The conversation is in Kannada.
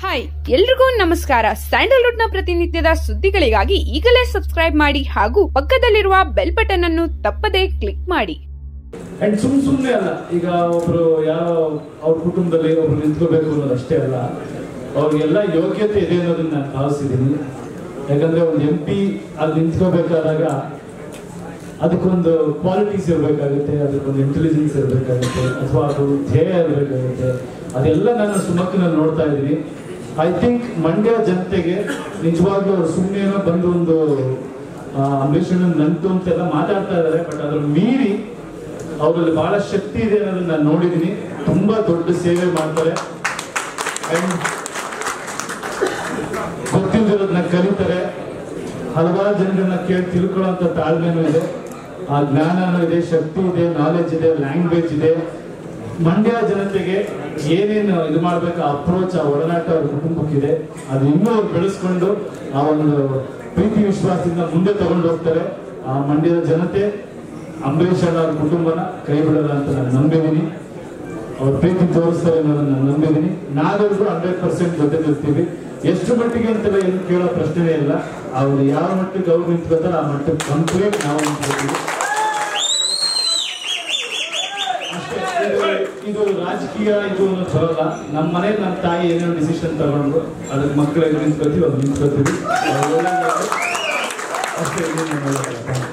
ಹಾಯ್ ಎಲ್ರಿಗೂ ನಮಸ್ಕಾರ ಸ್ಯಾಂಡಲ್ವುಡ್ ನ ಪ್ರತಿನಿತ್ಯದ ಸುದ್ದಿಗಳಿಗಾಗಿ ಈಗಲೇ ಸಬ್ಸ್ಕ್ರೈಬ್ ಮಾಡಿ ಹಾಗೂ ಪಕ್ಕದಲ್ಲಿರುವ ಬೆಲ್ ಬಟನ್ ಅನ್ನು ತಪ್ಪದೇ ಕ್ಲಿಕ್ ಮಾಡಿ ಅಂಡ್ ಸುಮ್ ಸುಮ್ನೆ ಅಲ್ಲ ಈಗ ಒಬ್ರು ಯಾರೋ ಅವ್ರ ಕುಟುಂಬದಲ್ಲಿ ಒಬ್ರು ನಿಂತ್ಕೋಬೇಕು ಅನ್ನೋದು ಅಷ್ಟೇ ಅಲ್ಲ ಅವ್ರಿಗೆಲ್ಲ ಯೋಗ್ಯತೆ ಇದೆ ಅನ್ನೋದನ್ನ ನಾನು ಭಾವಿಸಿದ್ದೀನಿ ಯಾಕಂದ್ರೆ ಒಂದು ಎಂ ಪಿ ಅಲ್ಲಿ ನಿಂತ್ಕೋಬೇಕಾದಾಗ ಅದಕ್ಕೊಂದು ಕ್ವಾಲಿಟೀಸ್ ಇರಬೇಕಾಗುತ್ತೆ ಅದಕ್ಕೊಂದು ಇಂಟೆಲಿಜೆನ್ಸ್ ಇರಬೇಕಾಗುತ್ತೆ ಅಥವಾ ಅದು ಧ್ಯೇಯ ಇರಬೇಕಾಗುತ್ತೆ ಅದೆಲ್ಲ ನಾನು ಸುಮಕ್ಕಿನಲ್ಲಿ ನೋಡ್ತಾ ಇದ್ದೀನಿ ಐ ಥಿಂಕ್ ಮಂಡ್ಯ ಜನತೆಗೆ ನಿಜವಾಗ್ಲೂ ಅವ್ರು ಸುಮ್ಮನೆ ಬಂದು ಒಂದು ಆ, ಅಂಬರೀಷ್ ಅಣ್ಣನ್ ನಂಟು ಅಂತೆಲ್ಲ ಮಾತಾಡ್ತಾ ಇದ್ದಾರೆ ಬಟ್ ಅದ್ರ ಮೀರಿ ಅವರಲ್ಲಿ ಬಹಳ ಶಕ್ತಿ ಇದೆ ಅನ್ನೋದನ್ನ ನಾನು ನೋಡಿದ್ದೀನಿ ತುಂಬಾ ದೊಡ್ಡ ಸೇವೆ ಮಾಡ್ತಾರೆ And ಗೊತ್ತಿಲ್ಲದಿರೋದನ್ನ ಕಲಿತಾರೆ ಹಲವಾರು ಜನರನ್ನ ಕೇಳಿ ತಿಳ್ಕೊಳ್ಳೋಂಥ ತಾಳ್ಮೆನೂ ಇದೆ ಆ ಜ್ಞಾನನೂ ಇದೆ ಶಕ್ತಿ ಇದೆ ನಾಲೆಜ್ ಇದೆ ಲ್ಯಾಂಗ್ವೇಜ್ ಇದೆ ಮಂಡ್ಯ ಜನತೆಗೆ ಏನೇನು ಇದು ಮಾಡ್ಬೇಕು ಅಪ್ರೋಚ್ ಆ ಒಡನಾಟ ಅವ್ರ ಕುಟುಂಬಕ್ಕಿದೆ ಅದು ಇನ್ನೂ ಅವ್ರು ಬೆಳೆಸ್ಕೊಂಡು ಆ ಒಂದು ಪ್ರೀತಿ ವಿಶ್ವಾಸದಿಂದ ಮುಂದೆ ತಗೊಂಡು ಹೋಗ್ತಾರೆ ಆ ಮಂಡ್ಯದ ಜನತೆ ಅಂಬರೀಷ್ ಅಣ್ಣ ಅವ್ರ ಕುಟುಂಬನ ಕೈ ಬಿಡಲ್ಲ ಅಂತ ನಾನು ನಂಬಿದ್ದೀನಿ ಅವ್ರ ಪ್ರೀತಿ ತೋರಿಸ್ತಾರೆ ಅನ್ನೋದನ್ನ ನಾನು ನಂಬಿದ್ದೀನಿ ನಾವೆಲ್ಲರೂ ಹಂಡ್ರೆಡ್ ಪರ್ಸೆಂಟ್ ಜೊತೆ ನಿಲ್ತೀವಿ ಎಷ್ಟು ಮಟ್ಟಿಗೆ ಅಂತೆಲ್ಲ ಏನು ಕೇಳೋ ಪ್ರಶ್ನೆನೇ ಇಲ್ಲ ಅವ್ರು ಯಾವ ಮಟ್ಟಿಗೆ ಅವ್ರು ನಿಂತ್ಕೋತಾರೆ ಆ ಮಟ್ಟಕ್ಕೆ ಕಂಪ್ಲೀಟ್ ನಾವು ನಿಂತ್ಕೋತೀವಿ ಅಷ್ಟೇ. ಇದು- ಇದು ರಾಜಕೀಯ ಇದು ಅನ್ನೋದು ಬರಲ್ಲ ನಮ್ಮ ಮನೆ ನಮ್ಮ ತಾಯಿ ಏನೇನೋ ಡಿಸಿಷನ್ ತಗೊಂಡು ಅದಕ್ಕೆ ಮಕ್ಕಳಿಗೆ ನಿಂತ್ಕೋತೀವಿ ಅದು ನಿಂತ್ಕೋತೀವಿ ಅವ್ರು ಒಳ್ಳೆದಾಗ್ಲಿ. ಅಷ್ಟೇ ಇನ್ನೇನು ಹೇಳೋದಿಲ್ಲ.